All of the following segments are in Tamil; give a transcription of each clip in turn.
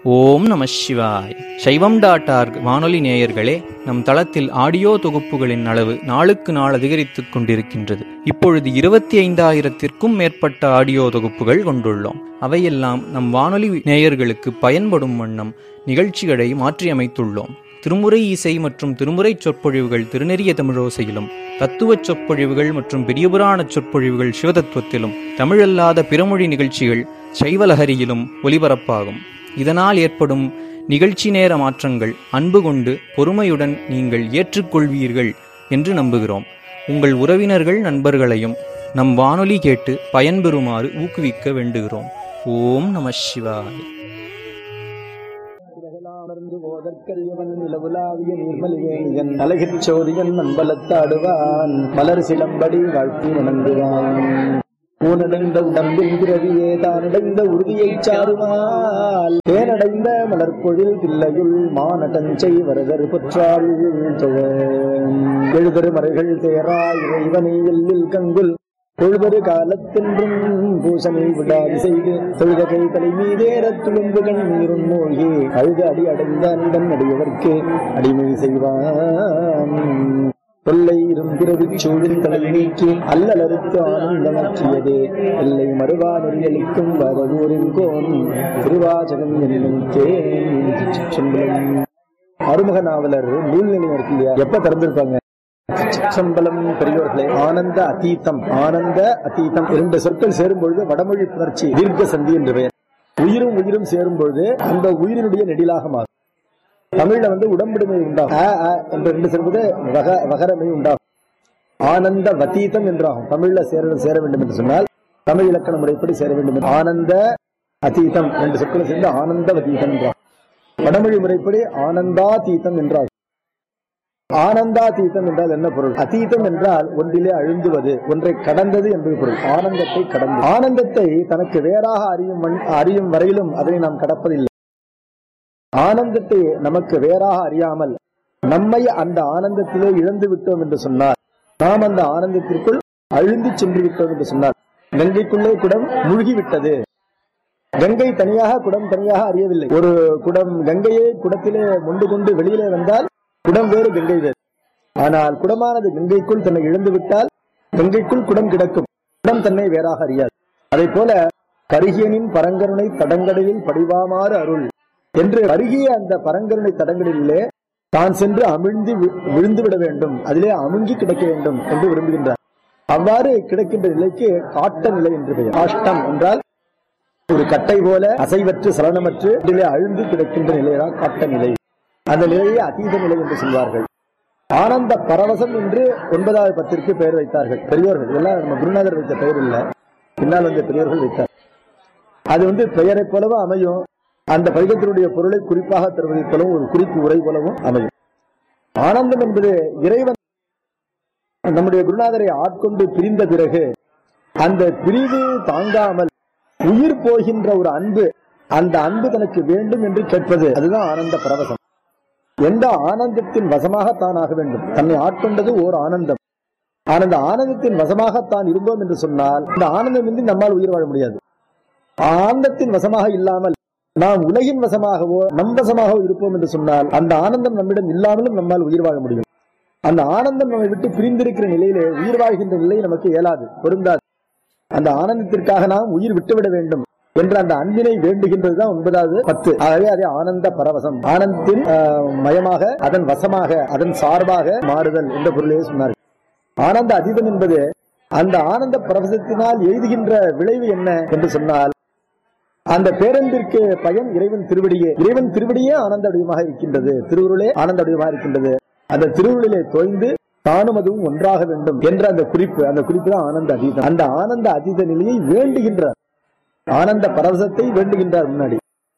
ஓம் நம சிவாய் சைவம் டாட் ஆர்க் வானொலி நேயர்களே நம் தளத்தில் ஆடியோ தொகுப்புகளின் அளவு நாளுக்கு நாள் அதிகரித்துக் கொண்டிருக்கின்றது இப்பொழுது இருபத்தி ஐந்தாயிரத்திற்கும் மேற்பட்ட ஆடியோ தொகுப்புகள் கொண்டுள்ளோம் அவையெல்லாம் நம் வானொலி நேயர்களுக்கு பயன்படும் வண்ணம் நிகழ்ச்சிகளை மாற்றியமைத்துள்ளோம் திருமுறை இசை மற்றும் திருமுறை சொற்பொழிவுகள் திருநெறிய தமிழோசையிலும் தத்துவச் சொற்பொழிவுகள் மற்றும் பெரியபுராண சொற்பொழிவுகள் சிவதத்துவத்திலும் தமிழல்லாத பிறமொழி நிகழ்ச்சிகள் சைவலஹரியிலும் ஒலிபரப்பாகும் இதனால் ஏற்படும் நிகழ்ச்சி நேர மாற்றங்கள் அன்பு கொண்டு பொறுமையுடன் நீங்கள் ஏற்றுக்கொள்வீர்கள் என்று நம்புகிறோம் உங்கள் உறவினர்கள் நண்பர்களையும் நம் வானொலி கேட்டு பயன்பெறுமாறு ஊக்குவிக்க வேண்டுகிறோம் ஓம் நம சிவாய உணர்ந்து போதற்கரியவன் நிலவுலாவிய நீர்மலிகேயன் அழகிற் சோதியன் நண்பலத்தாடுவான் மலர் சிலம்படி வாழ்த்தி வணங்குவான் ஊனடைந்த உடம்பின் பிறவியே தானடைந்த உறுதியைச் சாருமால் தேனடைந்த மலர்பொழில் பிள்ளையுள் மானடஞ்சை வரதர் பொற்றாள் தொழ எழுதரு மறைகள் தேரா இறைவனை எல்லில் கங்குல் பொழுதொரு காலத்தென்றும் பூசனை விடாது செய்து தொழுத கை தலை மீதேற துளும்பு கண்ணீரும் மூழ்கி அழுத அடி அடைந்த அன்பன் அடியவர்க்கு அடிமை செய்வான் தொல்லை இரும்பிறவி சூழில் தலை நீக்கி அல்லலறுத்து ஆனந்தமாக்கியதே எல்லை மறுவா நெறியளிக்கும் வரதூரின் கோன் திருவாசகம் என்னும் தேன் அருமுக நாவலர் நூல் நிலையம் இருக்கு இல்லையா எப்ப திறந்திருப்பாங்க சம்பளம் பெரியோர்களே ஆனந்த அதீதம் ஆனந்த அதீதம் இரண்டு சொற்கள் சேரும் பொழுது வடமொழி புணர்ச்சி தீர்க்க சந்தி என்று பெயர் உயிரும் உயிரும் சேரும் பொழுது அந்த உயிரினுடைய நெடிலாக மாறும் தமிழ்ல வந்து உடம்பிடுமை உண்டாகும் அ, அ என்ற ரெண்டு சேர்வது வக வகரமை உண்டாகும் ஆனந்த வதீதம் என்றாகும் தமிழ்ல சேர சேர வேண்டும் என்று சொன்னால் தமிழ் இலக்கண முறைப்படி சேர வேண்டும் என்று ஆனந்த அதீதம் ரெண்டு சொற்களை சேர்ந்து ஆனந்த வதீதம் என்றாகும் வடமொழி முறைப்படி ஆனந்தாதீதம் என்றாகும் ஆனந்தாதீதம் என்றால் என்ன பொருள் அதீதம் என்றால் ஒன்றிலே அழுந்துவது ஒன்றை கடந்தது என்பது பொருள் ஆனந்தத்தை கடந்து ஆனந்தத்தை தனக்கு வேறாக அறியும் மண்- அறியும் வரையிலும் அதனை நாம் கடப்பதில்லை ஆனந்தத்தை நமக்கு வேறாக அறியாமல் நம்மை அந்த ஆனந்தத்திலே இழந்து விட்டோம் என்று சொன்னார் நாம் அந்த ஆனந்தத்திற்குள் அழுந்தி சென்று விட்டோம் என்று சொன்னார் கங்கைக்குள்ளே குடம் மூழ்கி விட்டது கங்கை தனியாக குடம் தனியாக அறியவில்லை ஒரு குடம் கங்கையை குடத்திலே மொண்டு கொண்டு வெளியிலே வந்தால் குடம் வேறு கங்கை வேறு ஆனால் குடமானது கங்கைக்குள் தன்னை இழந்து விட்டால் கங்கைக்குள் குடம் கிடக்கும் குடம் தன்னை வேறாக அறியாது அதை போல கருகியனின் பரங்கருணை தடங்கடலில் படிவாமாறு அருள் என்று கருகிய அந்த பரங்கருணை தடங்கடலிலே தான் சென்று அமிழ்ந்து வி- விழுந்து விட வேண்டும் அதிலே அமுங்கி கிடக்க வேண்டும் என்று விரும்புகின்றார் அவ்வாறு கிடக்கின்ற நிலைக்கு காட்ட நிலை என்று பெயர் காஷ்டம் என்றால் ஒரு கட்டை போல அசைவற்று சலனமற்று இதிலே அழுந்து கிடக்கின்ற நிலைதான் காட்ட நிலை அந்த நிலையை அதீத நிலை என்று சொல்வார்கள் ஆனந்த பரவசம் என்று ஒன்பதாவது பத்திற்கு பெயர் வைத்தார்கள் பெரியோர்கள் எல்லாம் நம்ம குருநாதர் வைத்த பெயர் இல்ல பின்னால் வந்த பெரியோர்கள் வைத்தார் அது வந்து பெயரைப் போலவும் அமையும் அந்த பதிகத்தினுடைய பொருளை குறிப்பாக தருவதைப் போலவும் ஒரு குறிப்பு உரை போலவும் அமையும் ஆனந்தம் என்பது இறைவன் நம்முடைய குருநாதரை ஆட்கொண்டு பிரிந்த பிறகு அந்த பிரிவு தாங்காமல் உயிர் போகின்ற ஒரு அன்பு அந்த அன்பு தனக்கு வேண்டும் என்று கேட்பது அதுதான் ஆனந்த பரவசம் எந்த ஆனந்தத்தின் வசமாக தான் ஆக வேண்டும் தன்னை ஆட்கொண்டது ஓர் ஆனந்தம் ஆனால் அந்த ஆனந்தத்தின் வசமாக தான் இருந்தோம் என்று சொன்னால் இந்த ஆனந்தமின்றி நம்மால் உயிர் வாழ முடியாது ஆனந்தத்தின் வசமாக இல்லாமல் நாம் உலகின் வசமாகவோ நம் வசமாகவோ இருப்போம் என்று சொன்னால் அந்த ஆனந்தம் நம்மிடம் இல்லாமலும் நம்மால் உயிர் வாழ முடியும் அந்த ஆனந்தம் நம்மை விட்டு பிரிந்திருக்கிற நிலையிலே உயிர் வாழ்கின்ற நிலை நமக்கு இயலாது பொருந்தாது அந்த ஆனந்தத்திற்காக நாம் உயிர் விட்டுவிட வேண்டும் என்ற அந்த அன்பினை வேண்டுகின்றதுதான் ஒன்பதாவது பத்து ஆகவே அதே ஆனந்த பரவசம் ஆனந்தத்தின் ஆஹ், மயமாக அதன் வசமாக அதன் சார்பாக மாறுதல் என்ற பொருளையே சொன்னார்கள் ஆனந்த அதீதம் என்பது அந்த ஆனந்த பரவசத்தினால் எய்துகின்ற விளைவு என்ன என்று சொன்னால் அந்த பேரன்பிற்கு பயன் இறைவன் திருவடியே இறைவன் திருவடியே ஆனந்த வடிவமாக இருக்கின்றது திருவுருளே ஆனந்த வடிவமாக இருக்கின்றது அந்த திருவுருளிலே தோய்ந்து தானும் அதுவும் ஒன்றாக வேண்டும் என்ற அந்த குறிப்பு அந்த குறிப்பு தான் ஆனந்த அதீதம் அந்த ஆனந்த அதீத நிலையை வேண்டுகின்றார் ஆனந்த பரவசத்தை வேண்டுகின்றார் முன்னாடி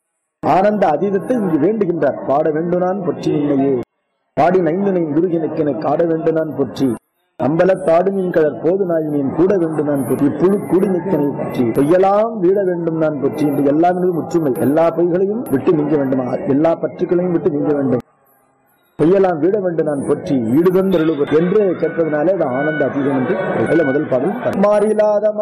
ஆனந்த அதீதத்தை இங்கு வேண்டுகின்றார் பாட வேண்டும் நான் பொற்றி உண்மையே பாடி நைந்து குருகினக்கென காட வேண்டும் நான் பொற்றி அம்பலத்தாடு மீன் கலர் போது நாய் மீன் கூட வேண்டும் நான் பொற்றி புழு கூடி நிற்கனை பற்றி பொய்யெல்லாம் வீட வேண்டும் நான் பொற்றி என்று எல்லாம் என்பது முற்றுமை எல்லா பொய்களையும் விட்டு நீங்க வேண்டுமா எல்லா பற்றுக்களையும் விட்டு நீங்க வேண்டும் பொய்யெல்லாம் வீட வேண்டும் நான் பொற்றி வீடுதன் என்று கேட்பதனாலே அது ஆனந்த அதீதம் என்று முதல் பாடல் மாறிலாத